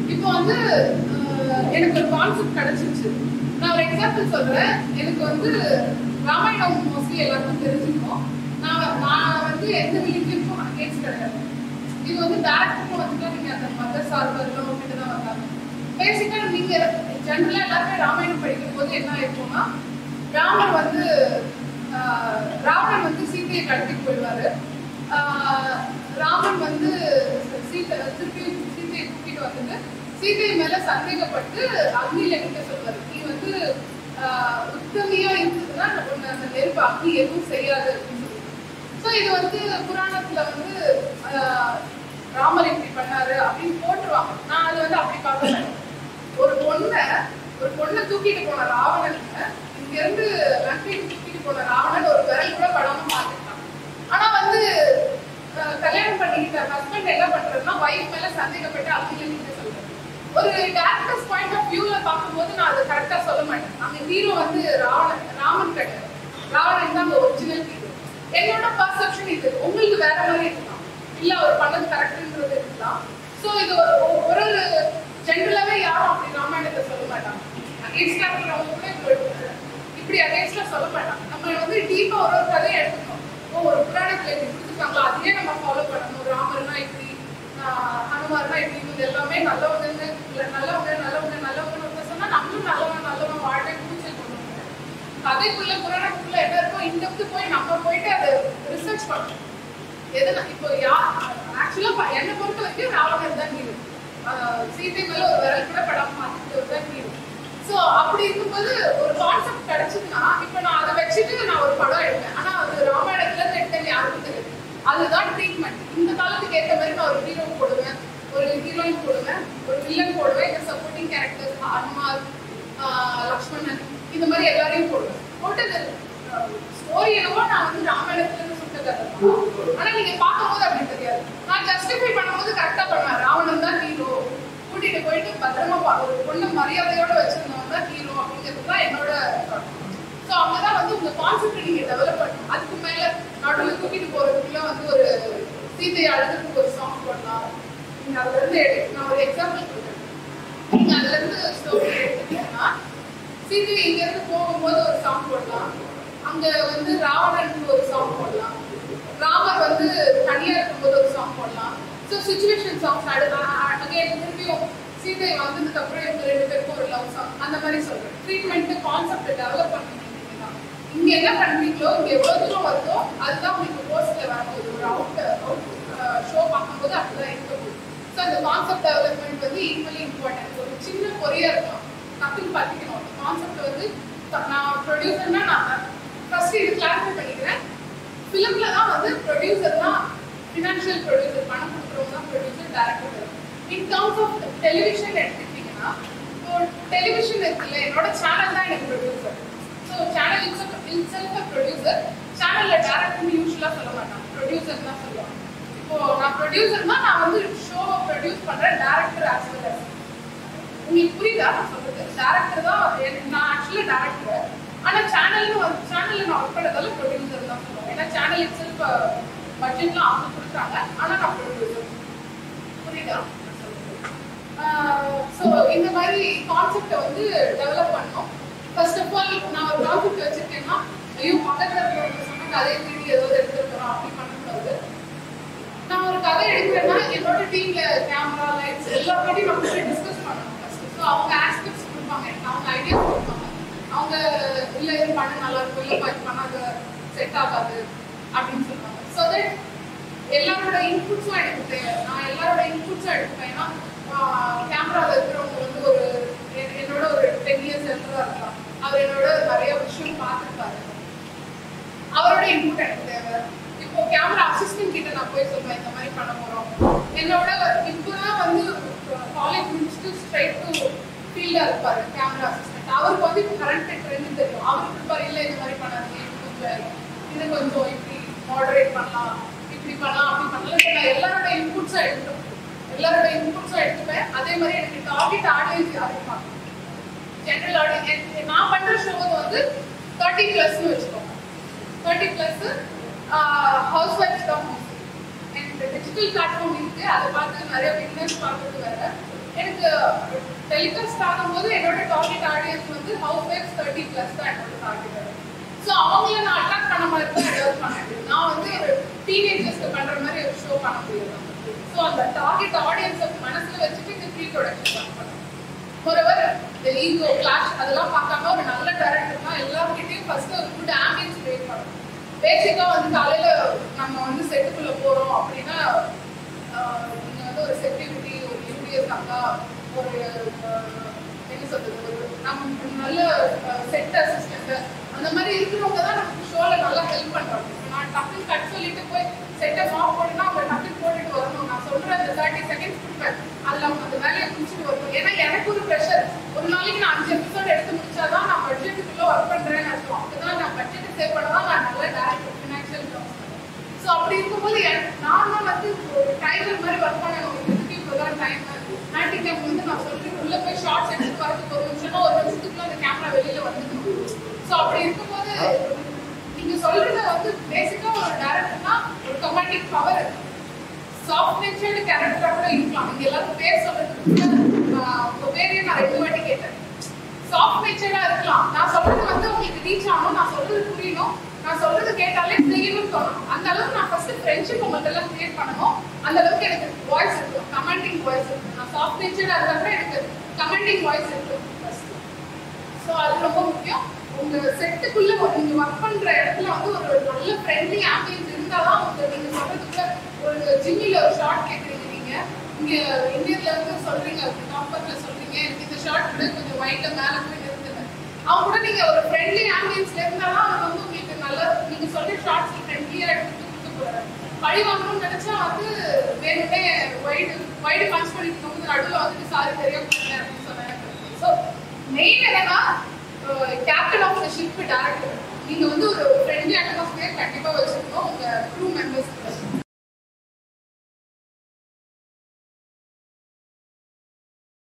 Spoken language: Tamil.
இப்போ வந்து அஹ், எனக்கு ஒரு கான்செப்ட் கிடைச்சிருச்சு நான் ஒரு எக்ஸாம்பிள் சொல்றேன் எனக்கு வந்து ராமாயணம் மோஸ்ட்லி எல்லாருக்கும் தெரிஞ்சிருக்கும் நான் நான் வந்து எந்த ரிலீஜியனுக்கும் அகேன்ஸ்ட் கிடையாது இது வந்து டேரக்டருக்கும் வந்துட்டு நீங்க அந்த மத சார்பெல்லாம் விட்டுட்டு தான் வந்தாங்க பேசிக்கா நீங்க ஜென்ரலா எல்லாருமே ராமாயணம் படிக்கும் போது என்ன ஆயிருக்கும்னா ராமர் வந்து ஆஹ், ராவணன் வந்து சீதையை கடத்திட்டு போயிடுவாரு ஆஹ், ராமன் வந்து சீதை திருப்பி சீதையை கூட்டிட்டு வந்துட்டு சீதை மேல சந்தேகப்பட்டு அக்னியில நிக்க சொல்வாரு நீ வந்து ஆஹ், உத்தமியா இருந்ததுன்னா உன்னை அந்த நெருப்பு அக்னி எதுவும் செய்யாது அப்படின்னு சொல்லி ஸோ இது வந்து புராணத்துல வந்து ஆஹ், ராமர் இப்படி பண்ணாரு அப்படின்னு போட்டுருவாங்க நான் அது வந்து அப்படி பார்க்கல ஒரு பொண்ணை ஒரு பொண்ணை தூக்கிட்டு போன ராவணன் இங்க இருந்து லங்கைக்கு தூக்கிட்டு போன ராவணன் ஒரு விரல் கூட படாம பார்த்துட்டான் ஆனா வந்து ஆஹ், கல்யாணம் பண்ணிக்கிட்ட ஹஸ்பண்ட் என்ன பண்றதுன்னா வைஃப் மேல சந்தேகப்பட்டு அவங்க நீங்க சொல்றாரு ஒரு டேரக்டர்ஸ் பாயிண்ட் ஆஃப் வியூல பார்க்கும்போது நான் அதை கரெக்டா சொல்ல மாட்டேன் அங்க ஹீரோ வந்து ராவணன் ராமன் கிடையாது ராவணன் தான் அந்த ஒரிஜினல் ஹீரோ என்னோட பர்செப்ஷன் இது உங்களுக்கு வேற மாதிரி இருக்கலாம் இல்ல அவர் பண்ணது கரெக்ட்ன்றது இருக்கலாம் சோ இது ஒரு ஒரு- ஒரு ஜென்ரலாவே யாரும் அப்படி ராமாயணத்தை சொல்ல மாட்டாங்க அகேன்ஸ்டா இருக்கிறவங்க கூட இப்படி இப்படி அகேன்ஸ்டா சொல்ல மாட்டாங்க நம்ம வந்து டீப்பா ஒரு ஒரு கதையை எடுத்துக்கணும் ஓ ஒரு புராணத்துல இப்படி கொடுத்துருக்காங்களா அதையே நம்ம ஃபாலோ பண்ணணும் ராமர்னா இப்படி ஆஹ் ஹனுமார்னா இப்படி இது எல்லாமே நல்லவங்க இல்ல நல்லவங்க நல்லவங்க நல்லவங்க சொன்னா நம்மளும் நல்லவன் நல்லவன் வாழ்க்கை பூச்சி கொண்டு கதைக்குள்ள புராணத்துக்குள்ள என்ன இருக்கோ இந்த போய் நம்ம போயிட்டு அதை ரிசர்ச் பண்ணணும் எதனா இப்போ யா ஆக்சுவலா என்னை பொறுத்த வரைக்கும் ராவணன் தான் ஹீரோ சீதை மேல ஒரு விரல் கூட படம் பார்த்துட்டு தான் ஹீரோ ஸோ அப்படி இருக்கும்போது ஒரு கான்செப்ட் கிடைச்சதுன்னா இப்போ நான் அதை வச்சுட்டு நான் ஒரு படம் எடுப்பேன் ஆனா அது ராமாயணத்துல இருந்து எடுத்தேன் யாருக்கும் தெரியாது அதுதான் ட்ரீட்மெண்ட் இந்த காலத்துக்கு ஏற்ற மாதிரி நான் ஒரு ஹீரோ போடுவேன் ஒரு ஹீரோயின் போடுவேன் ஒரு வில்லன் போடுவேன் இந்த சப்போர்ட்டிங் கேரக்டர்ஸ் ஹனுமார் ஆஹ் லக்ஷ்மணன் இந்த மாதிரி எல்லாரையும் போடுவேன் போட்டது ஸ்டோரி என்னவோ நான் வந்து ராமாயணத்துல இருந்து சுட்ட கதை தான். ஆனா நீங்க பார்க்கும்போது அப்படி தெரியாது நான் ஜஸ்டிஃபை பண்ணும்போது கரெக்டா பண்ணுவேன் ராவணன் தான் ஹீரோ கூட்டிட்டு போயிட்டு பத்திரமா பா- ஒரு பொண்ணு மரியாதையோட வச்சிருந்தவன் தான் ஹீரோ அப்படிங்கிறது தான் என்னோட ஸோ அங்கதான் வந்து உங்க கான்செப்ட் நீங்க டெவலப் பண்ணணும் அதுக்கு மேல நடுவில் தூக்கிட்டு போறதுக்குள்ள வந்து ஒரு சீதையை அழுதுக்கு ஒரு சாங் போடலாம் நீங்க அதுல இருந்து எடு- நான் ஒரு எக்ஸாம்பிள் சொல்றேன் நீங்க அதுல இருந்து ஸ்டோரி எடுத்துட்டீங்கன்னா சீதை இங்க இருந்து போகும்போது ஒரு சாங் போடலாம் அங்க வந்து ராவணனுக்கு ஒரு சாங் போடலாம் ராமர் வந்து தனியா இருக்கும்போது ஒரு சாங் போடலாம் ஸோ சுச்சுவேஷன் சாங்ஸ் அகைன் திரும்பியும் சீதை வந்ததுக்கு அப்புறம் இவங்க ரெண்டு பேருக்கும் ஒரு லவ் சாங் அந்த மாதிரி சொல்றேன் ட்ரீட்மெண்ட் கான்செப்ட் டெவலப் பண்ணுவீங்க இங்க என்ன பண்றீங்களோ இங்க எவ்வளவு தூரம் வருதோ அதுதான் உங்களுக்கு போஸ்ட்ல வரப்போகுது ஒரு அவுட் அவுட் ஷோ பார்க்கும்போது அப்படிதான் இருக்க போகுது ஸோ அந்த கான்செப்ட் டெவலப்மெண்ட் வந்து ஈக்குவலி இம்பார்ட்டன்ட் ஒரு சின்ன பொறியா இருக்கும் டக்குன்னு பார்த்துக்கணும் அந்த கான்செப்ட் வந்து த- நான் ப்ரொடியூசர்னா நான் ஃபர்ஸ்ட் இது கிளாரிஃபை பண்ணிக்கிறேன் ஃபிலிம்ல தான் வந்து ப்ரொடியூசர் தான் ஃபினான்ஷியல் ப்ரொடியூசர் பணம் கொடுக்குறவங்க தான் producer director in terms of television எடுத்துக்கிட்டீங்கன்னா இப்போ டெலிவிஷன் இருக்குல்ல என்னோட சேனல் தான் எனக்கு producer so channel itself producer சேனல்ல டேரக்டர்னு யூஸ்வலாக சொல்ல மாட்டாங்க ப்ரொடியூசர் தான் சொல்லுவாங்க இப்போ நான் ப்ரொடியூசர்னா நான் வந்து ஷோவை ப்ரொடியூஸ் பண்றேன் டேரக்டர் ஆஸ் வெல் as உங்களுக்கு புரியுதா நான் சொல்றது டேரக்டர் தான் எனக்கு- நான் ஆக்சுவலா டேரக்டர் ஆனா சேனல்னு வந்து சேனல்ல நான் ஒர்க் பண்ணதால ப்ரொடியூசர் தான் சொல்லுவேன் ஏன்னா சேனல் இட்செல்ஃப் பட்ஜெட்லாம் அவங்க கொடுக்குறாங்க ஆனா நான் ப்ரொடியூசர் புரியுதா ஸோ இந்த மாதிரி கான்செப்டை வந்து டெவலப் பண்ணோம் ஃபர்ஸ்ட் ஆஃப் ஆல் நான் ஒரு கான்செப்ட் வச்சிருக்கேன்னா ஐயோ பக்கத்துல இருக்கிறவங்க சொன்ன கதையை திருடி ஏதோ எடுத்துருக்கிறோம் அப்படி பண்ணக்கூடாது நான் ஒரு கதை எடுக்கிறேன்னா என்னோட டீம்ல கேமரா லைட்ஸ் எல்லாத்தையும் நம்ம போய் டிஸ்கஸ் பண்ணணும் ஃபர்ஸ்ட் ஸோ அவங்க ஆஸ்பெக்ட்ஸ் கொடுப்பாங்க எனக்கு அவங்க ஐடியாஸ் கொடுப்பாங்க அவங்க இல்ல இது பண்ண நல்லா இருக்கும் இல்ல இது பண்ணாத செட் ஆகாது அப்படின்னு சொல்லுவாங்க ஸோ தட் எல்லாரோட இன்புட்ஸும் எனக்கு தேவை நான் எல்லாரோட இன்புட்ஸும் எடுப்பேன் ஏன்னா கேமராவில் இருக்கிறவங்க வந்து ஒரு என்- என்னோட ஒரு டென் இயர்ஸ் எல்டராக இருக்கலாம் அவர் என்னோட நிறைய விஷயம் பார்த்துருப்பாரு அவரோட இன்புட் எனக்கு தேவை இப்போ கேமரா அசிஸ்டன்ட் கிட்ட நான் போய் சொல்லுவேன் இந்த மாதிரி பண்ண போறோம் என்னோட இப்போதான் வந்து காலேஜ் முடிச்சுட்டு ஸ்ட்ரைட் டு ஃபீல்டா இருப்பாரு கேமரா அசிஸ்டன்ட் அவருக்கு வந்து இப்போ கரண்ட் ட்ரெண்ட் தெரியும் அவருக்கு இருப்பாரு இல்ல இந்த மாதிரி பண்ணாதீங்க இது கொஞ்சம் இது கொஞ்சம் இப்படி மாடரேட் பண்ணலாம் இப்படி பண்ணலாம் அப்படி பண்ணலாம் இப்ப நான் எல்லாரோட இன்புட்ஸும் எடுத்துப்பேன் எல்லாரோட இன்புட்ஸும் எடுத்துப்பேன் அதே மாதிரி எனக்கு டார்கெட் ஆடியன்ஸ் யாரும் ஜென்ரல் ஆடியன்ஸ் நான் பண்ற ஷோ வந்து தேர்ட்டி பிளஸ்னு வச்சுக்கோங்க தேர்ட்டி பிளஸ் ஹவுஸ் ஒய்ஃப் தான் அண்ட் டிஜிட்டல் பிளாட்ஃபார்ம் இருக்கு அதை பார்த்து நிறைய பிகினர்ஸ் பார்க்கறது வேற எனக்கு டெலிகாஸ்ட் ஆகும்போது என்னோட டார்கெட் ஆடியன்ஸ் வந்து ஹவுஸ் ஒய்ஃப் தேர்ட்டி பிளஸ் தான் என்னோட டார்கெட் ஸோ அவங்கள நான் அட்ராக்ட் பண்ண மாதிரி தான் டெவலப் பண்ண முடியும் நான் வந்து ஒரு டீனேஜர்ஸ்க்கு பண்ற மாதிரி ஒரு ஷோ பண்ண முடியாது ஸோ அந்த டார்கெட் ஆடியன்ஸை மனசுல வச்சுட்டு இந்த ப்ரீ ப்ரொடக்ஷன் ஒர்க் பண்ணேன் ஒருவர் இந்த ஈகோ கிளாஷ் அதெல்லாம் பார்க்காம ஒரு நல்ல டேரக்டர் தான் எல்லார்கிட்டையும் ஃபர்ஸ்ட் ஒரு குட் ஆம்பியன்ஸ் கிரியேட் பண்ணணும் பேசிக்கா வந்து காலையில நம்ம வந்து செட்டுக்குள்ள போறோம் அப்படின்னா ஆஹ், நீங்க வந்து ஒரு செக்யூரிட்டி ஒரு யூடிஎஸ் அக்கா ஒரு ஆஹ், என்ன சொல்றது ஒரு நம்ம நல்ல செட் அசிஸ்டன்ட் அந்த மாதிரி இருக்கிறவங்க தான் நமக்கு ஷோல நல்லா ஹெல்ப் பண்றாங்க இப்ப நான் டக்குன்னு கட் சொல்லிட்டு போய் செட்டை மாப் போட்டுனா அவங்க டக்குன்னு போட்டுட்டு வரணும் நான் சொல்ற அந்த தேர்ட்டி செகண்ட்ஸ் கொடுப்பேன் அதுல அவங்க அந்த வேலையை முடிச்சுட்டு வரணும் ஏன்னா எனக்கு ஒரு ப்ரெஷர் ஒரு நாளைக்கு நான் அஞ்சு எபிசோட் எடுத்து முடிச்சாதான் நான் பட்ஜெட்டுக்குள்ள ஒர்க் பண்றேன்னு அர்த்தம் அப்பதான் நான் பட்ஜெட்டை சேவ் பண்ணதான் நான் நல்ல டேரக்டர் ஃபினான்ஷியல் ஸோ அப்படி இருக்கும்போது எனக்கு நானும் வந்து ஒரு டைமர் மாதிரி ஒர்க் பண்ணணும் இதுக்கு இப்போதான் டைம் ஆன்டிக் டைம் வந்து நான் சொல்லிட்டு உள்ள போய் ஷார்ட்ஸ் எடுத்து வரதுக்கு ஒரு நிமிஷம்னா ஒரு நிமிஷத்துக்குள்ள அந்த கேமரா வெளியில வந்துக்கணும் ஸோ அப்படி இருக்கும்போது நீங்க சொல்றத வந்து பேசிக்கா ஒரு டேரக்டர்னா ஒரு கமாண்டிங் பவர் சாஃப்ட் நேச்சர்டு கேரக்டரா கூட இருக்கலாம் நீங்க எல்லாரும் பேர் சொல்றதுக்கு ஆஹ், உங்க பேரையும் நான் ரெண்டு வாட்டி கேட்டேன் சாஃப்ட் நேச்சரா இருக்கலாம் நான் சொல்றது வந்து உங்களுக்கு ரீச் ஆகணும் நான் சொல்றது புரியணும் நான் சொல்றது கேட்டாலே செய்யணும்னு தோணும் அந்த அளவுக்கு நான் ஃபர்ஸ்ட் ஃப்ரெண்ட்ஷிப் உங்கள்ட்ட எல்லாம் கிரியேட் பண்ணணும் அந்த அளவுக்கு எனக்கு வாய்ஸ் இருக்கும் கமெண்டிங் வாய்ஸ் இருக்கும் நான் சாஃப்ட் நேச்சரா இருந்தா எனக்கு கமெண்டிங் வாய்ஸ் இருக்கும் ஃபர்ஸ்ட் ஸோ அது ரொம்ப முக்கியம் உங்க செட்டுக்குள்ள ஒரு நீங்க ஒர்க் பண்ற இடத்துல வந்து ஒரு நல்ல ஃப்ரெண்ட்லி ஆம்பியன்ஸ் இருந்தாதான் உங்க நீங்க சொல்றதுக்குள்ள ஒரு ஜிம்மில ஒரு ஷார்ட் கேக்குறீங்க நீங்க இங்க இந்தியர்ல இருந்து சொல்றீங்க காம்பர்ல சொல்றீங்க எனக்கு இந்த ஷார்ட் கூட கொஞ்சம் ஒயிட்ல மேல போய் நிறுத்துங்க அவங்க கூட நீங்க ஒரு ஃப்ரெண்ட்லி ஆம்பியன்ஸ்ல இருந்தாதான் அவர் வந்து உங்களுக்கு நல்ல நீங்க சொல்ற ஷார்ட்ஸ் ஃப்ரெண்ட்லியா எடுத்து கொடுத்து போறாரு பழி வாங்கணும்னு நினைச்சா வந்து வேணுமே ஒயிட் ஒயிட் பஞ்ச் பண்ணிட்டு வந்து நடுவில் வந்துட்டு சாரி தெரியாம பண்ணேன் அப்படின்னு சொன்னாங்க ஸோ மெயின் என்னன்னா captain of the ship director நீங்க வந்து ஒரு ஃப்ரெண்ட்லி அட்மாஸ்பியர்